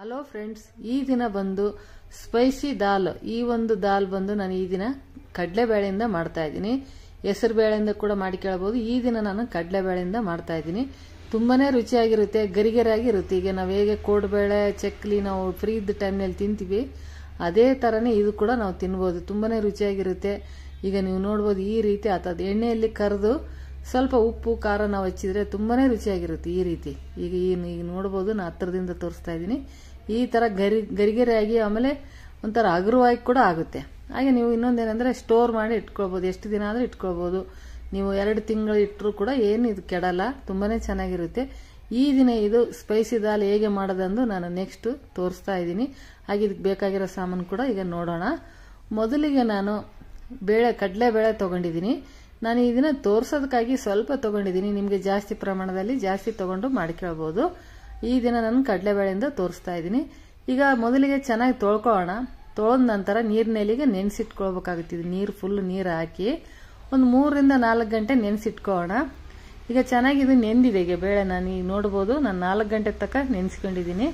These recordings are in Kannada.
ಹಲೋ ಫ್ರೆಂಡ್ಸ್ ಈ ದಿನ ಬಂದು ಸ್ಪೈಸಿ ದಾಲ್ ಈ ಒಂದು ದಾಲ್ ಬಂದು ನಾನು ಈ ದಿನ ಕಡಲೆಬೇಳೆಯಿಂದ ಮಾಡ್ತಾ ಇದ್ದೀನಿ ಹೆಸರು ಬೇಳೆಯಿಂದ ಕೂಡ ಮಾಡಿ ಕೇಳಬಹುದು ಈ ದಿನ ನಾನು ಕಡಲೆಬೇಳೆಯಿಂದ ಮಾಡ್ತಾ ಇದ್ದೀನಿ ತುಂಬಾನೇ ರುಚಿಯಾಗಿರುತ್ತೆ ಗರಿಗರಿಯಾಗಿರುತ್ತೆ ಈಗ ನಾವು ಹೇಗೆ ಕೋಡ್ಬೇಳೆ ಚಕ್ಲಿ ನಾವು ಫ್ರೀ ಇದ್ದ ಟೈಮ್ನಲ್ಲಿ ತಿಂತೀವಿ ಅದೇ ಥರನೇ ಇದು ಕೂಡ ನಾವು ತಿನ್ಬೋದು ತುಂಬಾನೇ ರುಚಿಯಾಗಿರುತ್ತೆ ಈಗ ನೀವು ನೋಡ್ಬೋದು ಈ ರೀತಿ ಆತದ ಎಣ್ಣೆಯಲ್ಲಿ ಕರೆದು ಸ್ವಲ್ಪ ಉಪ್ಪು ಖಾರ ನಾವು ಹಚ್ಚಿದ್ರೆ ತುಂಬಾನೇ ರುಚಿಯಾಗಿರುತ್ತೆ ಈ ರೀತಿ ಈಗ ಈ ಈಗ ನೋಡ್ಬೋದು ನಾನು ಹತ್ತಿರದಿಂದ ತೋರಿಸ್ತಾ ಇದ್ದೀನಿ ಈ ಥರ ಗರಿ ಗರಿಗರಿಯಾಗಿ ಆಮೇಲೆ ಒಂಥರ ಹಗುರವಾಗಿ ಕೂಡ ಆಗುತ್ತೆ ಹಾಗೆ ನೀವು ಇನ್ನೊಂದೇನೆಂದರೆ ಸ್ಟೋರ್ ಮಾಡಿ ಇಟ್ಕೊಳ್ಬೋದು ಎಷ್ಟು ದಿನ ಆದರೂ ಇಟ್ಕೊಳ್ಬೋದು ನೀವು ಎರಡು ತಿಂಗಳು ಇಟ್ಟರು ಕೂಡ ಏನು ಇದು ಕೆಡಲ್ಲ ತುಂಬಾನೇ ಚೆನ್ನಾಗಿರುತ್ತೆ ಈ ದಿನ ಇದು ಸ್ಪೈಸಿ ದಾಲ್ ಹೇಗೆ ಮಾಡೋದಂದು ನಾನು ನೆಕ್ಸ್ಟ್ ತೋರಿಸ್ತಾ ಇದ್ದೀನಿ ಹಾಗೆ ಇದಕ್ಕೆ ಬೇಕಾಗಿರೋ ಸಾಮಾನು ಕೂಡ ಈಗ ನೋಡೋಣ ಮೊದಲಿಗೆ ನಾನು ಬೇಳೆ ಕಡಲೆ ಬೇಳೆ ತೊಗೊಂಡಿದ್ದೀನಿ ನಾನು ಇದನ್ನ ತೋರ್ಸೋದಕ್ಕಾಗಿ ಸ್ವಲ್ಪ ತೊಗೊಂಡಿದ್ದೀನಿ ನಿಮಗೆ ಜಾಸ್ತಿ ಪ್ರಮಾಣದಲ್ಲಿ ಜಾಸ್ತಿ ತೊಗೊಂಡು ಮಾಡ್ಕೊಳ್ಬೋದು ಈ ದಿನ ನಾನು ಕಡಲೆಬೇಳೆಯಿಂದ ತೋರಿಸ್ತಾ ಇದ್ದೀನಿ ಈಗ ಮೊದಲಿಗೆ ಚೆನ್ನಾಗಿ ತೊಳ್ಕೊಳ್ಳೋಣ ತೊಳೆದ ನಂತರ ನೀರಿನಲ್ಲಿಗೆ ನೆನೆಸಿಟ್ಕೊಳ್ಬೇಕಾಗುತ್ತೆ ಇದು ನೀರು ಫುಲ್ ನೀರು ಹಾಕಿ ಒಂದು ಮೂರರಿಂದ ನಾಲ್ಕು ಗಂಟೆ ನೆನೆಸಿಟ್ಕೊಳ್ಳೋಣ ಈಗ ಚೆನ್ನಾಗಿ ಇದು ನೆಂದಿದೆ ಈಗ ಬೇಳೆ ನಾನು ಈಗ ನೋಡ್ಬೋದು ನಾನು ನಾಲ್ಕು ಗಂಟೆ ತನಕ ನೆನೆಸ್ಕೊಂಡಿದ್ದೀನಿ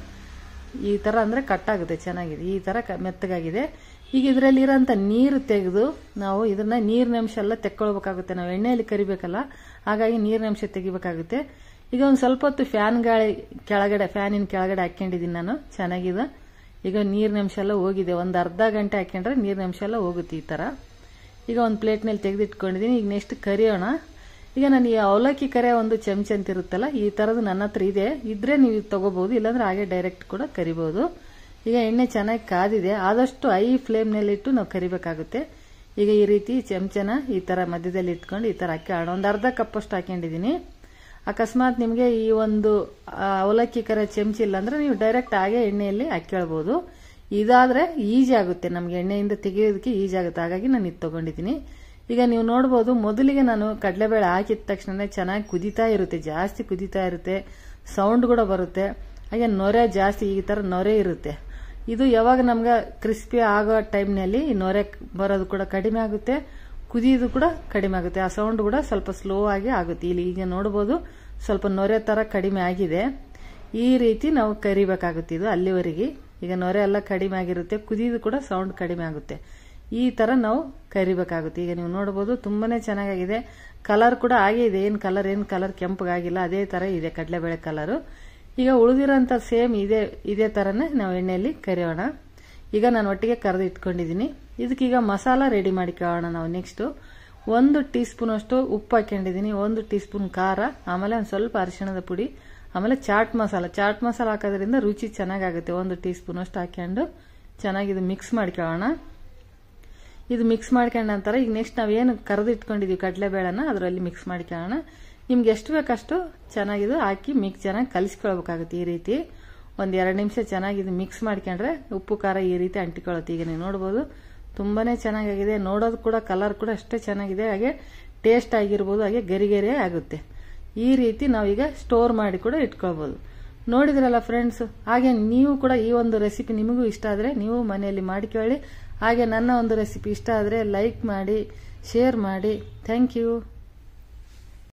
ಈ ಥರ ಅಂದರೆ ಕಟ್ಟಾಗುತ್ತೆ ಚೆನ್ನಾಗಿದೆ ಈ ಥರ ಕ ಮೆತ್ತಗಾಗಿದೆ ಈಗ ಇದರಲ್ಲಿ ಇರೋಂಥ ನೀರು ತೆಗೆದು ನಾವು ಇದನ್ನ ನೀರಿನ ಅಂಶ ಎಲ್ಲ ತೆಕ್ಕೊಳ್ಬೇಕಾಗುತ್ತೆ ನಾವು ಎಣ್ಣೆಯಲ್ಲಿ ಕರಿಬೇಕಲ್ಲ ಹಾಗಾಗಿ ನೀರಿನ ಅಂಶ ತೆಗಿಬೇಕಾಗುತ್ತೆ ಈಗ ಒಂದು ಸ್ವಲ್ಪ ಹೊತ್ತು ಫ್ಯಾನ್ ಗಾಳಿ ಕೆಳಗಡೆ ಫ್ಯಾನಿನ ಕೆಳಗಡೆ ಹಾಕೊಂಡಿದ್ದೀನಿ ನಾನು ಚೆನ್ನಾಗಿದೆ ಈಗ ನೀರಿನ ಅಂಶ ಎಲ್ಲ ಹೋಗಿದೆ ಒಂದು ಅರ್ಧ ಗಂಟೆ ಹಾಕೊಂಡ್ರೆ ನೀರಿನ ಅಂಶ ಎಲ್ಲ ಹೋಗುತ್ತೆ ಈ ಥರ ಈಗ ಒಂದು ಪ್ಲೇಟ್ನಲ್ಲಿ ತೆಗೆದಿಟ್ಕೊಂಡಿದ್ದೀನಿ ಈಗ ನೆಕ್ಸ್ಟ್ ಕರಿಯೋಣ ಈಗ ನಾನು ಈ ಅವಲಕ್ಕಿ ಕರೆ ಒಂದು ಚಮಚ ಅಂತ ಇರುತ್ತಲ್ಲ ಈ ಥರದ್ದು ನನ್ನ ಹತ್ರ ಇದೆ ಇದ್ರೆ ನೀವು ತಗೋಬಹುದು ಇಲ್ಲಾಂದ್ರೆ ಹಾಗೆ ಡೈರೆಕ್ಟ್ ಕೂಡ ಕರಿಬಹುದು ಈಗ ಎಣ್ಣೆ ಚೆನ್ನಾಗಿ ಕಾದಿದೆ ಆದಷ್ಟು ಐ ಫ್ಲೇಮ್ನಲ್ಲಿಟ್ಟು ನಾವು ಕರಿಬೇಕಾಗುತ್ತೆ ಈಗ ಈ ರೀತಿ ಚಮಚನ ಈ ಥರ ಮಧ್ಯದಲ್ಲಿ ಇಟ್ಕೊಂಡು ಈ ಥರ ಹಾಕಿ ಒಂದು ಅರ್ಧ ಕಪ್ಪಷ್ಟು ಹಾಕೊಂಡಿದ್ದೀನಿ ಅಕಸ್ಮಾತ್ ನಿಮಗೆ ಈ ಒಂದು ಅವಲಕ್ಕಿ ಕರೆ ಚಮಚ ಇಲ್ಲ ಅಂದ್ರೆ ನೀವು ಡೈರೆಕ್ಟ್ ಹಾಗೆ ಎಣ್ಣೆಯಲ್ಲಿ ಹಾಕ್ಕೊಳ್ಬೋದು ಇದಾದ್ರೆ ಈಜಿ ಆಗುತ್ತೆ ನಮ್ಗೆ ಎಣ್ಣೆಯಿಂದ ತೆಗೆಯೋದಕ್ಕೆ ಈಜಿ ಆಗುತ್ತೆ ಹಾಗಾಗಿ ನಾನು ಇದು ತಗೊಂಡಿದ್ದೀನಿ ಈಗ ನೀವು ನೋಡ್ಬೋದು ಮೊದಲಿಗೆ ನಾನು ಕಡಲೆಬೇಳೆ ಹಾಕಿದ ತಕ್ಷಣ ಚೆನ್ನಾಗಿ ಕುದೀತಾ ಇರುತ್ತೆ ಜಾಸ್ತಿ ಕುದೀತಾ ಇರುತ್ತೆ ಸೌಂಡ್ ಕೂಡ ಬರುತ್ತೆ ಹಾಗೆ ನೊರೆ ಜಾಸ್ತಿ ಈ ಥರ ನೊರೆ ಇರುತ್ತೆ ಇದು ಯಾವಾಗ ನಮ್ಗೆ ಕ್ರಿಸ್ಪಿ ಆಗೋ ಟೈಮ್ನಲ್ಲಿ ಈ ನೊರೆ ಬರೋದು ಕೂಡ ಕಡಿಮೆ ಆಗುತ್ತೆ ಕುದಿಯೋದು ಕೂಡ ಕಡಿಮೆ ಆಗುತ್ತೆ ಆ ಸೌಂಡ್ ಕೂಡ ಸ್ವಲ್ಪ ಸ್ಲೋ ಆಗಿ ಆಗುತ್ತೆ ಇಲ್ಲಿ ಈಗ ನೋಡ್ಬೋದು ಸ್ವಲ್ಪ ನೊರೆ ಥರ ಕಡಿಮೆ ಆಗಿದೆ ಈ ರೀತಿ ನಾವು ಕರಿಬೇಕಾಗುತ್ತೆ ಇದು ಅಲ್ಲಿವರೆಗೆ ಈಗ ನೊರೆ ಎಲ್ಲ ಕಡಿಮೆ ಆಗಿರುತ್ತೆ ಕುದಿಯೋದು ಕೂಡ ಸೌಂಡ್ ಕಡಿಮೆ ಆಗುತ್ತೆ ಈ ಥರ ನಾವು ಕರಿಬೇಕಾಗುತ್ತೆ ಈಗ ನೀವು ನೋಡ್ಬೋದು ತುಂಬಾನೇ ಚೆನ್ನಾಗಿದೆ ಕಲರ್ ಕೂಡ ಹಾಗೆ ಇದೆ ಏನು ಕಲರ್ ಏನು ಕಲರ್ ಕೆಂಪಗಾಗಿಲ್ಲ ಅದೇ ಥರ ಇದೆ ಕಡಲೆಬೇಳೆ ಕಲರು ಈಗ ಉಳಿದಿರೋಂಥ ಸೇಮ್ ಇದೇ ಇದೇ ಥರನೇ ನಾವು ಎಣ್ಣೆಯಲ್ಲಿ ಕರಿಯೋಣ ಈಗ ನಾನು ಒಟ್ಟಿಗೆ ಕರೆದು ಇಟ್ಕೊಂಡಿದ್ದೀನಿ ಇದಕ್ಕೀಗ ಮಸಾಲ ರೆಡಿ ಮಾಡಿಕೊಳ್ಳೋಣ ನಾವು ನೆಕ್ಸ್ಟು ಒಂದು ಟೀ ಸ್ಪೂನ್ ಅಷ್ಟು ಉಪ್ಪು ಹಾಕೊಂಡಿದ್ದೀನಿ ಒಂದು ಟೀ ಸ್ಪೂನ್ ಖಾರ ಆಮೇಲೆ ಒಂದು ಸ್ವಲ್ಪ ಅರಿಶಿಣದ ಪುಡಿ ಆಮೇಲೆ ಚಾಟ್ ಮಸಾಲ ಚಾಟ್ ಮಸಾಲ ಹಾಕೋದ್ರಿಂದ ರುಚಿ ಚೆನ್ನಾಗಾಗುತ್ತೆ ಒಂದು ಟೀ ಸ್ಪೂನ್ ಅಷ್ಟು ಹಾಕೊಂಡು ಚೆನ್ನಾಗಿ ಇದು ಮಿಕ್ಸ್ ಮಾಡ್ಕೊಳ್ಳೋಣ ಇದು ಮಿಕ್ಸ್ ಮಾಡ್ಕೊಂಡ ನಂತರ ಈಗ ನೆಕ್ಸ್ಟ್ ನಾವೇನು ಕರೆದು ಇಟ್ಕೊಂಡಿದ್ದೀವಿ ಕಡಲೆಬೇಳೆನ ಅದರಲ್ಲಿ ಮಿಕ್ಸ್ ಮಾಡ್ಕೊಳ್ಳೋಣ ನಿಮ್ಗೆ ಎಷ್ಟು ಬೇಕಷ್ಟು ಚೆನ್ನಾಗಿದು ಹಾಕಿ ಮಿಕ್ಸ್ ಚೆನ್ನಾಗಿ ಕಲಿಸ್ಕೊಳ್ಬೇಕಾಗುತ್ತೆ ಈ ರೀತಿ ಒಂದು ಎರಡು ನಿಮಿಷ ಚೆನ್ನಾಗಿ ಇದು ಮಿಕ್ಸ್ ಮಾಡ್ಕೊಂಡ್ರೆ ಉಪ್ಪು ಖಾರ ಈ ರೀತಿ ಅಂಟಿಕೊಳ್ಳುತ್ತೆ ಈಗ ನೀವು ನೋಡ್ಬೋದು ತುಂಬಾನೇ ಚೆನ್ನಾಗಿದೆ ನೋಡೋದು ಕೂಡ ಕಲರ್ ಕೂಡ ಅಷ್ಟೇ ಚೆನ್ನಾಗಿದೆ ಹಾಗೆ ಟೇಸ್ಟ್ ಆಗಿರ್ಬೋದು ಹಾಗೆ ಗರಿ ಗರಿ ಆಗುತ್ತೆ ಈ ರೀತಿ ನಾವೀಗ ಸ್ಟೋರ್ ಮಾಡಿ ಕೂಡ ಇಟ್ಕೊಳ್ಬೋದು ನೋಡಿದ್ರಲ್ಲ ಫ್ರೆಂಡ್ಸ್ ಹಾಗೆ ನೀವು ಕೂಡ ಈ ಒಂದು ರೆಸಿಪಿ ನಿಮಗೂ ಇಷ್ಟ ಆದರೆ ನೀವು ಮನೆಯಲ್ಲಿ ಮಾಡಿಕೊಳ್ಳಿ ಹಾಗೆ ನನ್ನ ಒಂದು ರೆಸಿಪಿ ಇಷ್ಟ ಆದರೆ ಲೈಕ್ ಮಾಡಿ ಶೇರ್ ಮಾಡಿ ಥ್ಯಾಂಕ್ ಯು